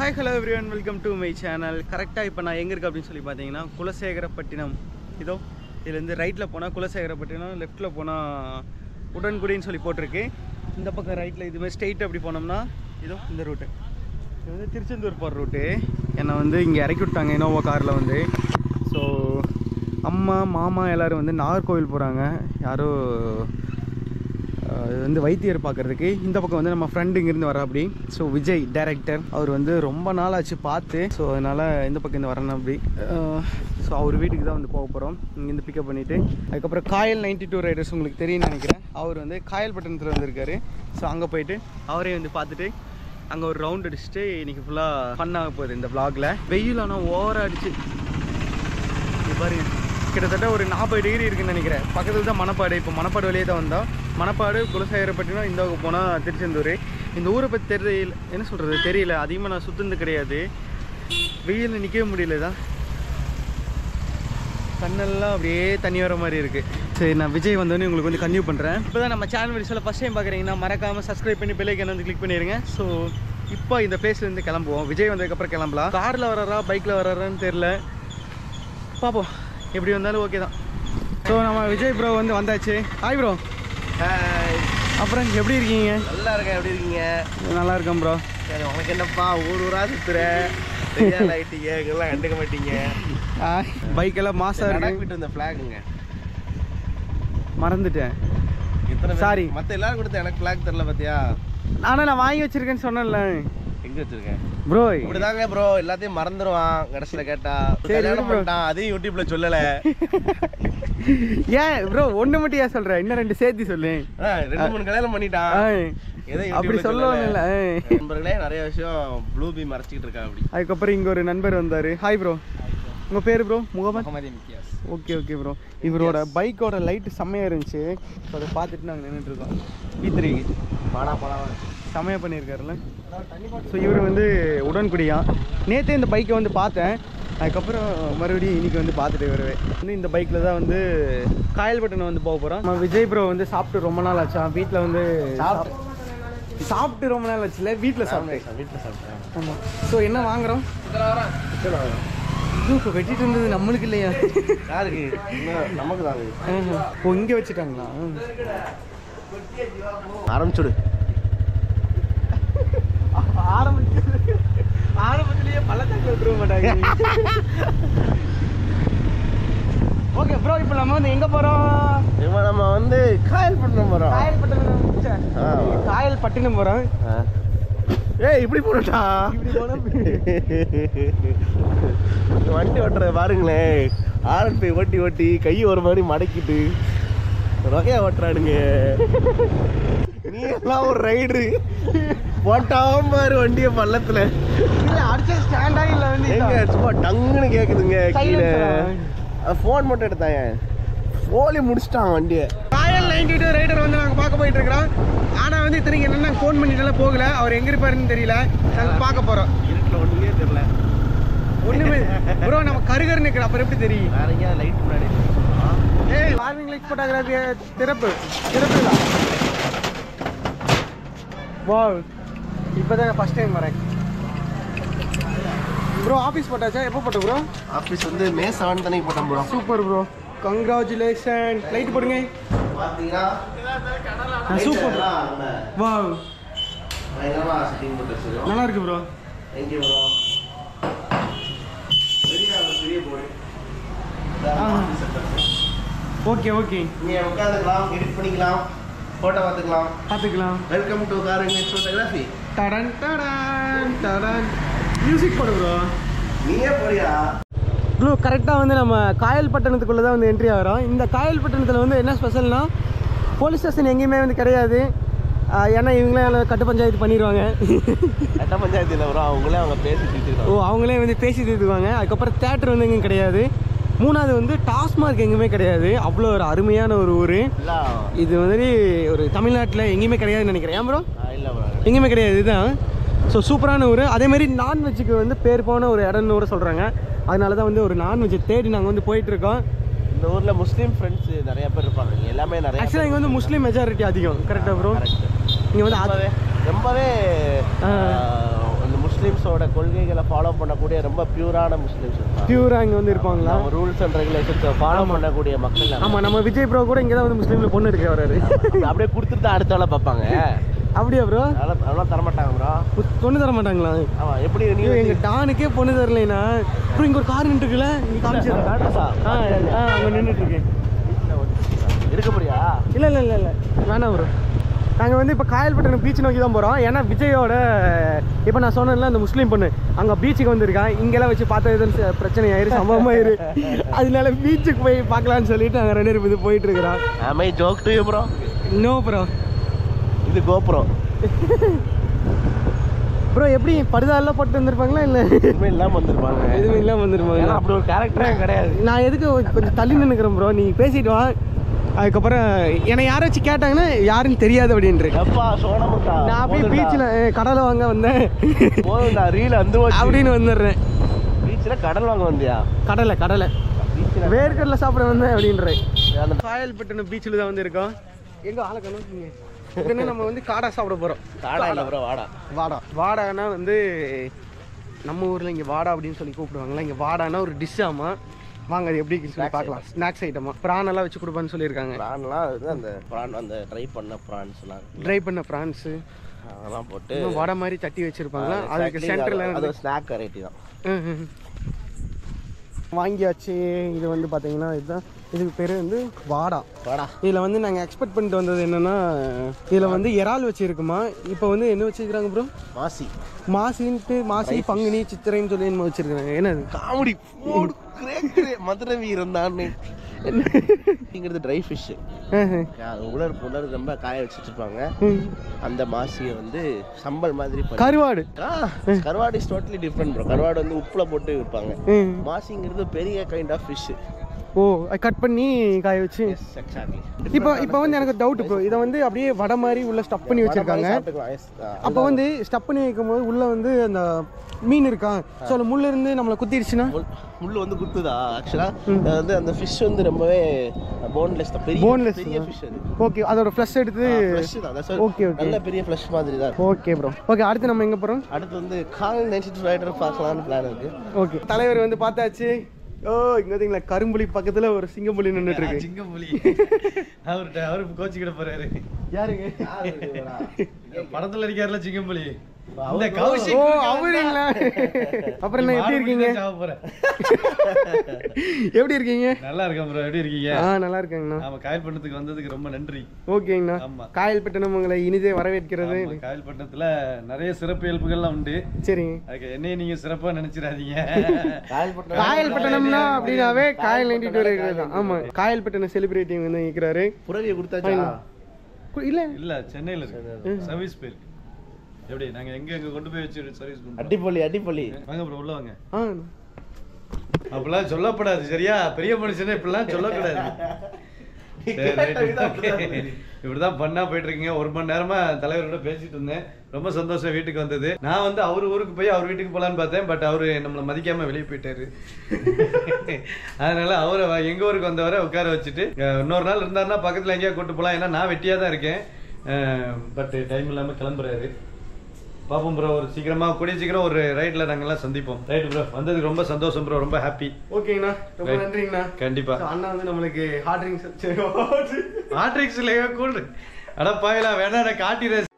Hi hello everyone welcome to my channel கரெக்டாக இப்போ நான் எங்கே இருக்கேன் அப்படின்னு சொல்லி பார்த்தீங்கன்னா குலசேகரப்பட்டினம் இதோ இதுலேருந்து ரைட்டில் போனால் குலசேகரப்பட்டினம் லெஃப்ட்டில் போனால் உடன்குடின்னு சொல்லி போட்டிருக்கு இந்த பக்கம் ரைட்டில் இதுமாதிரி ஸ்ட்ரெயிட் அப்படி போனோம்னா இதோ இந்த ரூட்டு இது வந்து திருச்செந்தூர் போகிற ரூட்டு என்னை வந்து இங்கே இறக்கி விட்டாங்க இனோவா காரில் வந்து ஸோ அம்மா மாமா எல்லோரும் வந்து நாகர்கோவில் போகிறாங்க யாரோ அஹ் இது வந்து வைத்தியர் பார்க்கறதுக்கு இந்த பக்கம் வந்து நம்ம ஃப்ரெண்டு இங்கேருந்து வர அப்படி ஸோ விஜய் டைரக்டர் அவர் வந்து ரொம்ப நாள் ஆச்சு பார்த்து ஸோ அதனால் இந்த பக்கம் இருந்து வரணும் அப்படி ஸோ அவர் வீட்டுக்கு தான் வந்து போக போகிறோம் இங்கேருந்து பிக்கப் பண்ணிவிட்டு அதுக்கப்புறம் காயல் நைன்டி டூ ரைடர்ஸ் உங்களுக்கு தெரியும்னு நினைக்கிறேன் அவர் வந்து காயல் பட்டணத்தில் வந்திருக்காரு ஸோ அங்கே போயிட்டு அவரையும் வந்து பார்த்துட்டு அங்கே ஒரு ரவுண்ட் அடிச்சுட்டு இன்னைக்கு ஃபுல்லாக ஃபன்னாக போகுது இந்த vlogல வெயில் ஆனால் ஓவராக அடிச்சு இங்க பாருங்க கிட்டத்தட்ட ஒரு நாற்பது டிகிரி இருக்குன்னு நினைக்கிறேன் பக்கத்தில் தான் மணப்பாடு இப்போ மணப்பாடு வழியே தான் வந்தோம் மணப்பாடு குலசேகரப்பட்டினம் இந்த பக்கம் போனால் திருச்செந்தூர் இந்த ஊரை பற்றி தெரியல என்ன சொல்கிறது தெரியல அதிகமாக நான் சுற்றுனது கிடையாது வெயிலில் நிற்கவே முடியல தான் கண்ணெல்லாம் அப்படியே தண்ணி வர மாதிரி இருக்குது சரி நான் விஜய் வந்தோடனே உங்களுக்கு வந்து கன்டினியூ பண்ணுறேன் இப்போ தான் நம்ம சேனல் வீடியோஸில் ஃபஸ்ட் டைம் பார்க்குறீங்கன்னா மறக்காமல் சப்ஸ்கிரைப் பண்ணி பெல்லைக்கன் வந்து கிளிக் பண்ணிடுங்க ஸோ இப்போ இந்த பிளேஸ்லேருந்து கிளம்புவோம் விஜய் வந்ததுக்கப்புறம் கிளம்பலாம் காரில் வராரா பைக்கில் வராரான்னு தெரில பார்ப்போம் எப்படி வந்தாலும் ஓகே தான் ஸோ நம்ம விஜய் ப்ரோ வந்து வந்தாச்சு ஹாய் ப்ரோ ஹாய் அப்புறம் எப்படி இருக்கீங்க நல்லா இருக்கேன் எப்படி இருக்கீங்க நல்லா இருக்கேன் ப்ரோ சரி உனக்கு என்னப்பா ஊர் ஊரா சுத்துற பெரியாள் ஆயிட்டீங்க இங்கெல்லாம் கண்டுக்க மாட்டீங்க பைக்கெல்லாம் மாசாக இருக்கு நடக்கிட்டு இருந்த ஃபிளாகுங்க மறந்துட்டேன் இத்தனை Sorry. மற்ற எல்லாரும் கொடுத்த எனக்கு ஃபிளாக் தெரில பாத்தியா ஆனால் நான் வாங்கி வச்சிருக்கேன்னு சொன்னேன்ல எங்க வச்சிருக்கேன் ப்ரோ இப்படிதாங்க ப்ரோ எல்லாத்தையும் மறந்துடுவான் கடைசியில கேட்டா சரி, கல்யாணம் விடு bro. பண்ணிட்டான் அதையும் யூடியூப்ல சொல்லல ஏன் ப்ரோ ஒன்று மட்டும் ஏன் சொல்கிறேன் இன்னும் ரெண்டு சேர்த்து சொல்லு ஆ, ரெண்டு மூணு கல்யாணம் பண்ணிட்டான் ஆ, எதை அப்படி யூடியூப்ல சொல்லுவாங்கல்ல சொல்லல ஆ. நண்பர்களே நிறைய விஷயம் ப்ளூ பி மறைச்சிக்கிட்டு இருக்கா அப்படி அதுக்கப்புறம் இங்கே ஒரு நண்பர் வந்தார் ஹாய் ப்ரோ உங்கள் பேர் bro Mohammed Mohammed Imtiaz okay okay bro இவரோட பைக்கோட லைட்டு செம்மையாக இருந்துச்சு ஸோ அதை பார்த்துட்டு நாங்கள் நின்றுட்டுருக்கோம் பி த்ரீக்கு பாடா பாடா செம்மையாக பண்ணியிருக்காருல்ல ஸோ இவர் வந்து உடன்குடியா நேற்றே இந்த பைக்கை வந்து பார்த்தேன் அதுக்கப்புறம் மறுபடியும் இன்னைக்கு வந்து பார்த்துட்டு வருவேன் வந்து இந்த பைக்கில் தான் வந்து காயல்பட்டினம் வந்து போக போகிறோம் நம்ம விஜய் ப்ரோ வந்து சாப்பிட்டு ரொம்ப நாள் ஆச்சா வீட்டில் வந்து சாப்பிட்டு. சாப்பிட்டு ரொம்ப நாள் ஆச்சுல வீட்டில் சாப்பிட்டேன் வீட்டில் சாப்பிட்டேன் ஆமாம் ஸோ என்ன வாங்குறோம் இது இப்போ வெட்டிட்டு இருந்தது நம்மளுக்கு இல்லையா யாருக்கு இன்னும் நமக்கு தான் ஆஹா. ஓ இங்கே வச்சுட்டாங்களா ஆரம்பிச்சுடு ஆரம்பிச்சு ஆரம்பத்திலேயே பள்ளத்தாக்கில் விட்டுருவ மாட்டாங்க ஓகே ப்ரோ இப்போ நம்ம வந்து எங்கே போகிறோம் இப்போ நம்ம வந்து காயல் பண்ண போகிறோம் காயல்பட்டினம் ச்சே. ஆ. காயல்பட்டினம் போகிறோம் ஏய் இப்படி போடட்டா இப்படி போனா வண்டி ஓட்டுறத பாருங்களேன் ஆரன் போய் ஓட்டி ஓட்டி கை ஒரு மாதிரி மடக்கிட்டு வகையா ஓட்டுறானுங்க நீ எல்லாம் ஒரு ரைடு போட்டாம பாரு வண்டிய பள்ளத்துல இல்லை அடிச்ச ஸ்டாண்டாக இல்லை வந்து எங்க இதான். சும்மா டங்குன்னு கேக்குதுங்க கீழே Silencer-ஆ? ஃபோன் மட்டும் எடுத்தாங்க ஃபோலி முடிச்சிட்டான் வண்டியை ராயல் நைன்டி டூ ரைடர் வந்து நாங்கள் பார்க்க போயிட்டு இருக்கிறோம் ஆனால் வந்து இத்தனைக்கு என்னென்ன ஃபோன் பண்ணிட்டுலாம் போகல அவர் எங்கே இருப்பாருன்னு தெரியல நாங்கள் பார்க்க போகிறோம் இருட்டில் ஒண்ணுமே தெரியல ஒன்றுமே ப்ரோ நம்ம கருகருன்னு இருக்கிற அப்புறம் எப்படி தெரியும் வேற எங்கேயா லைட் முன்னாடி ஏய் வார்னிங் லைட் ஃபோட்டோகிராஃபி திறப்பு திறப்பு தான் வா இப்போ தான் ஃபஸ்ட் டைம் வரேன் ப்ரோ ஆஃபீஸ் போட்டாச்சா எப்போ போட்ட ப்ரோ ஆஃபீஸ் வந்து மே செவன் தானே போட்டோம் bro super bro congratulation light போடுங்க பார்த்தீங்கன்னா சூப்பர் வா பயங்கரமா செட்டிங் போட்டு வச்சிருக்கோம் நல்லா இருக்கு ப்ரோ தேங்க்யூ ப்ரோ பெரிய பெரிய போய் ஆ. ஓகே ஓகே நீங்க உட்காந்துக்கலாம் எடிட் பண்ணிக்கலாம் போட்டோ பார்த்துக்கலாம் பார்த்துக்கலாம் வெல்கம் டு காரங்க ஃபோட்டோகிராஃபி டடன் டடன் டடன் மியூசிக் போடு ப்ரோ நீயே போறியா ப்ரோ கரெக்டாக வந்து நம்ம காயல்பட்டினத்துக்குள்ளே தான் வந்து என்ட்ரி ஆகிறோம் இந்த காயல்பட்டினத்தில் வந்து என்ன ஸ்பெஷல்னா போலீஸ் ஸ்டேஷன் எங்கேயுமே வந்து கிடையாது ஆஹ் ஏன்னா இவங்களே கட்டு பஞ்சாயத்து பண்ணிடுவாங்க கட்ட பஞ்சாயத்து இல்லை ப்ரோ அவங்களே அவங்க பேசி ஓ தீர்த்துக்கிட்டோம் அவங்களே வந்து பேசி தீர்த்துக்குவாங்க அதுக்கப்புறம் தேட்டர் வந்து எங்கேயும் கிடையாது மூணாவது வந்து டாஸ்மார்க் எங்கேயுமே கிடையாது அவ்வளோ ஒரு அருமையான ஒரு ஊர் இல்லை இது வந்து ஒரு தமிழ்நாட்டில் எங்கேயுமே கிடையாதுன்னு நினைக்கிறேன் ஏன் ப்ரோ இல்லை ப்ரோ எங்கேயுமே கிடையாது இதுதான் ஸோ சூப்பரான ஊர் அதே மாதிரி நான்வெஜ்ஜுக்கு வந்து பேர் போன ஒரு இடம்னு கூட சொல்கிறாங்க அதனால தான் வந்து ஒரு நான்வெஜ்ஜை தேடி நாங்கள் வந்து போயிட்டுருக்கோம் இந்த ஊர்ல முஸ்லீம் ஃப்ரெண்ட்ஸ் நிறைய பேர் இருப்பாங்க இங்க எல்லாமே நிறைய ஆக்சுவலாக இங்கே வந்து முஸ்லீம் மெஜாரிட்டி அதிகம் கரெக்டாக ப்ரோ Correct. இங்கே வந்து அது ரொம்பவே ரொம்பவே ஆ. ஆஹ், அந்த முஸ்லீம் முஸ்லிம்ஸோட கொள்கைகளை ஃபாலோ பண்ணக்கூடிய ரொம்ப பியூரான முஸ்லிம்ஸ் பியூரா இங்க வந்து இருப்பாங்களா நம்ம ரூல்ஸ் அண்ட் ரெகுலேஷன்ஸை ஃபாலோ பண்ணக்கூடிய மக்கள் நம்ம. ஆமா நம்ம விஜய் ப்ரோ கூட இங்க தான் வந்து முஸ்லீம்ல பொண்ணு எடுக்க வராரு அப்படியே கொடுத்துட்டு தான் அடுத்த வேலை பார்ப்பாங்க அப்படியா ப்ரோ அதெல்லாம் அதெல்லாம் தரமாட்டாங்க ப்ரோ பொண்ணு தர மாட்டாங்களா ஆமா எப்படி நீ ஐயோ, எங்க டானுக்கே பொண்ணு தரலைனா அப்புறம் இங்க ஒரு கார் நின்று இருக்குல்ல இங்க காமிச்சிடுறேன் காட்டுறா? ஆ ஆ அங்க நின்றுட்டு இருக்கேன் இருக்க முடியா இல்ல இல்ல இல்ல இல்ல வேணாம் ப்ரோ நாங்கள் வந்து இப்போ காயல்பட்டினம் பீச் நோக்கி தான் போகிறோம் ஏன்னா விஜயோட இப்போ நான் சொன்னேன்ல அந்த முஸ்லீம் பொண்ணு அங்கே பீச்சுக்கு வந்திருக்கான் இங்கெல்லாம் வச்சு பார்த்தா எதுவும் பிரச்சனை ஆயிரு சம்பவமாயிரு அதனால பீச்சுக்கு போய் பார்க்கலான்னு சொல்லிட்டு நாங்கள் ரெண்டு பேரும் இது போயிட்டு இருக்கிறோம் ஆமே ஜோக் டு ப்ரோ நோ ப்ரோ இது கோப்ரோ ப்ரோ எப்படி படுதாலாம் போட்டு வந்திருப்பாங்களா இல்லை எதுவுமே இல்லாம வந்திருப்பாங்க எதுவும் இல்லாமல் வந்திருப்பாங்க ஏன்னா அப்படி ஒரு கேரக்டரே கிடையாது நான் எதுக்கு கொஞ்சம் தள்ளி நின்னுக்கிறேன் ப்ரோ நீ பேசிட்டு வா அதுக்கப்புறம் என்னை யாராச்சும் கேட்டாங்கன்னா யாருன்னு தெரியாது அப்படின்ட்டு எப்பா சோனமுட்டா நான் அப்படியே பீச்சில் கடலை வாங்க வந்தேன் போதும்டா ரீல் அந்த அப்படின்னு வந்துடுறேன் பீச்சில் கடல் வாங்க வந்தியா கடலை கடலை பீச்சில் வேர்க்கடலை சாப்பிட வந்தேன் அப்படின்றேன் அந்த காயல்பட்டினம் பீச்சில் தான் வந்திருக்கோம் எங்க ஆளை கணக்கு உடனே நம்ம வந்து காடா சாப்பிட போகிறோம் காடா இல்லை ப்ரோ வாடா வாடா வாடானா வந்து நம்ம ஊரில் இங்கே வாடா அப்படின்னு சொல்லி கூப்பிடுவாங்களா இங்கே வாடானா ஒரு டிஷ் ஆமா வாங்க அது எப்படி இருக்குன்னு சொல்லி பார்க்கலாம் ஸ்நாக்ஸ் ஐட்டமா ப்ரான் எல்லாம் வச்சு கொடுப்பான்னு சொல்லியிருக்காங்க ப்ரான்லாம் இது அந்த ப்ரான் அந்த ட்ரை பண்ண ப்ரான்ஸ்லாம் ட்ரை பண்ண ப்ரான்ஸு அதெல்லாம் போட்டு வடை மாதிரி தட்டி வச்சிருப்பாங்களா அதுக்கு exactly சென்டரில் அது- அது ஒரு ஸ்நாக் வெரைட்டி தான் ம், ம். வாங்கியாச்சு இது வந்து பார்த்தீங்கன்னா இதுதான் இதுக்கு பேர் வந்து வாடா வாடா இதில் வந்து நாங்கள் எக்ஸ்பெக்ட் பண்ணிட்டு வந்தது என்னன்னா இதில் வந்து இறால் வச்சிருக்குமா இப்போ வந்து என்ன வச்சிருக்காங்க ப்ரோ மாசி மாசின்ட்டு மாசி பங்குனி சித்திரைன்னு சொல்லி என்ன வச்சிருக்காங்க என்னது காமெடி போடு கிரே மதுரை வீரன் தானே அப்படிங்கிறது ட்ரை ஃபிஷ் உலர் உலர் ரொம்ப காய வச்சு வச்சிருப்பாங்க அந்த மாசியை வந்து சம்பல் மாதிரி பண்ணி கருவாடு ஆ, கருவாடு இஸ் டோட்டலி டிஃப்ரெண்ட் ப்ரோ கருவாடு வந்து உப்புல போட்டு விற்பாங்க ம். மாசிங்கிறது பெரிய கைண்ட் ஆஃப் ஃபிஷ் ஓ கட் பண்ணி காய வச்சு எஸ் எக்ஸாக்ட்லி இப்போ இப்போ வந்து எனக்கு டவுட் ப்ரோ இதை வந்து அப்படியே வடை மாதிரி உள்ள ஸ்டப் பண்ணி வச்சிருக்காங்க அப்போ வந்து ஸ்டப் பண்ணி வைக்கும்போது உள்ள வந்து அந்த மீன் இருக்கா ஸோ அந்த முள்ள இருந்து நம்மளை குத்திடுச்சுன்னா முள்ளு வந்து குத்துதா ஆக்சுவலா வந்து அந்த ஃபிஷ் வந்து ரொம்பவே போன்லெஸ் தான் பெரிய Boneless பெரிய ஃபிஷ் அது ஓகே அதோட ஃப்ளஷ் எடுத்து ஃப்ளஷ் தான் that's why Okay, okay. நல்ல பெரிய ஃப்ளஷ் மாதிரி தான் இருக்கும். ஓகே ப்ரோ ஓகே அடுத்து நம்ம எங்கே போகிறோம் அடுத்து வந்து கால் நைன்டி ரைடர் பார்க்கலாம்னு பிளான் இருக்கு ஓகே தலைவர் வந்து பார்த்தாச்சு ஓ இங்க பார்த்தீங்களா கரும்புலி பக்கத்துல ஒரு சிங்கம்புலி நின்றுட்டு இருக்கு சிங்கம்புலி அவர்கிட்ட அவரு கோச்சிக்கிட போறாரு யாருங்க படத்துல இருக்காருல சிங்கம்புலி இந்த ஓ கௌஷிக் அவருங்களா அப்புறம் என்ன எப்படி இருக்கீங்க சாவ போறேன் எப்படி இருக்கீங்க நல்லா இருக்கேன் ப்ரோ எப்படி இருக்கீங்க ஆ நல்லா இருக்கேங்கண்ணா ஆமா காயல் பண்ணத்துக்கு வந்ததுக்கு ரொம்ப நன்றி ஓகேங்கண்ணா ஆமா. காயல்பட்டினம் உங்களை இனிதே வரவேற்கிறது ஆமா, காயல் பட்டணத்துல நிறைய சிறப்பு இயல்புகள்லாம் உண்டு சரிங்க அதுக்கு என்னையும் நீங்க சிறப்பா நினைச்சிடாதீங்க காயல்பட்டினம் காயல்பட்டினம்னா அப்படின்னாவே காயல் நைன்டி டூ இருக்கிறது தான் ஆமா காயல்பட்டினம் செலிபிரிட்டி வந்து நிற்கிறாரு புறவியை கொடுத்தாச்சா இல்ல இல்ல சென்னையில இருக்கு சர்வீஸ் போயிருக்கு எப்படி நாங்க எங்க எங்க கொண்டு போய் வச்சு சர்வீஸ் பண்றோம் அடிப்பொலி அடிப்பொலி வாங்க ப்ரோ உள்ள வாங்க ஆ அப்படிலாம் சொல்லப்படாது சரியா பெரிய மனுஷனே இப்படிலாம் சொல்லக்கூடாது சரி, right, okay. இப்படிதான் பண்ணா போயிட்டு இருக்கீங்க ஒரு மணி நேரமா தலைவரோட பேசிட்டு இருந்தேன் ரொம்ப சந்தோஷம் வீட்டுக்கு வந்தது நான் வந்து அவர் ஊருக்கு போய் அவர் வீட்டுக்கு போலான்னு பார்த்தேன் பட் அவரு நம்மளை மதிக்காம வெளியே போயிட்டாரு அதனால அவரை வ- எங்க ஊருக்கு வந்தவரை உட்கார வச்சுட்டு அஹ், இன்னொரு நாள் இருந்தாருன்னா பக்கத்துல எங்கேயா கூட்டு போலாம் ஏன்னா நான் வெட்டியா தான் இருக்கேன் பட் டைம் இல்லாம கிளம்புறாரு பாப்போம் ப்ரோ ஒரு சீக்கிரமா கூடிய சீக்கிரம் ஒரு ரைட்ல நாங்கெல்லாம் சந்திப்போம் ரைட் ப்ரோ வந்ததுக்கு ரொம்ப சந்தோஷம் ப்ரோ ரொம்ப ஹாப்பி ஓகேங்கண்ணா ரொம்ப Right. நன்றிங்கண்ணா கண்டிப்பா So, அண்ணா வந்து நம்மளுக்கு ஹார்ட் ட்ரிங்க்ஸ் ஆட்ரிக்ஸ்ல கூடு அட பாயலா வேணா நான் காட்டிடுறேன்